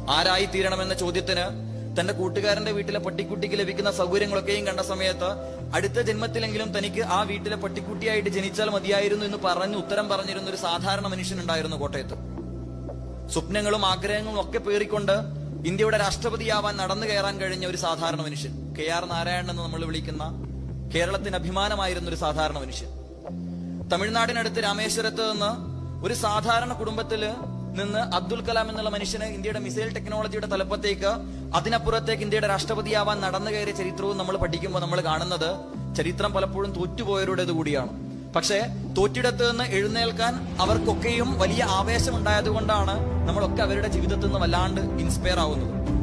ആരായി തീരണമെന്ന ചോദ്യത്തിന് തന്റെ കൂട്ടുകാരന്റെ വീട്ടിലെ പട്ടിക്കുട്ടിക്ക് ലഭിക്കുന്ന സൗകര്യങ്ങളൊക്കെയും കണ്ട സമയത്ത് അടുത്ത ജന്മത്തിലെങ്കിലും തനിക്ക് ആ വീട്ടിലെ പട്ടിക്കുട്ടിയായിട്ട് ജനിച്ചാൽ മതിയായിരുന്നു എന്ന് പറഞ്ഞ് ഉത്തരം പറഞ്ഞിരുന്ന ഒരു സാധാരണ മനുഷ്യനുണ്ടായിരുന്നു കോട്ടയത്ത് സ്വപ്നങ്ങളും ആഗ്രഹങ്ങളും ഒക്കെ പേറിക്കൊണ്ട് ഇന്ത്യയുടെ രാഷ്ട്രപതിയാവാൻ നടന്നു കയറാൻ കഴിഞ്ഞ ഒരു സാധാരണ മനുഷ്യൻ കെ ആർ നാരായണൻ എന്ന് നമ്മൾ വിളിക്കുന്ന കേരളത്തിന് അഭിമാനമായിരുന്ന ഒരു സാധാരണ മനുഷ്യൻ തമിഴ്നാടിനടുത്ത് രാമേശ്വരത്ത് നിന്ന് ഒരു സാധാരണ കുടുംബത്തില് നിന്ന് അബ്ദുൽ കലാം എന്നുള്ള മനുഷ്യന് ഇന്ത്യയുടെ മിസൈൽ ടെക്നോളജിയുടെ തലപ്പത്തേക്ക് അതിനപ്പുറത്തേക്ക് ഇന്ത്യയുടെ രാഷ്ട്രപതിയാവാൻ നടന്നു കയറിയ ചരിത്രവും നമ്മൾ പഠിക്കുമ്പോൾ നമ്മൾ കാണുന്നത് ചരിത്രം പലപ്പോഴും തോറ്റുപോയവരുടേത് കൂടിയാണ് പക്ഷേ തോറ്റിടത്ത് നിന്ന് എഴുന്നേൽക്കാൻ അവർക്കൊക്കെയും വലിയ ആവേശം ഉണ്ടായതുകൊണ്ടാണ് നമ്മളൊക്കെ അവരുടെ ജീവിതത്തിൽ നിന്ന് വല്ലാണ്ട് ഇൻസ്പയർ ആവുന്നത്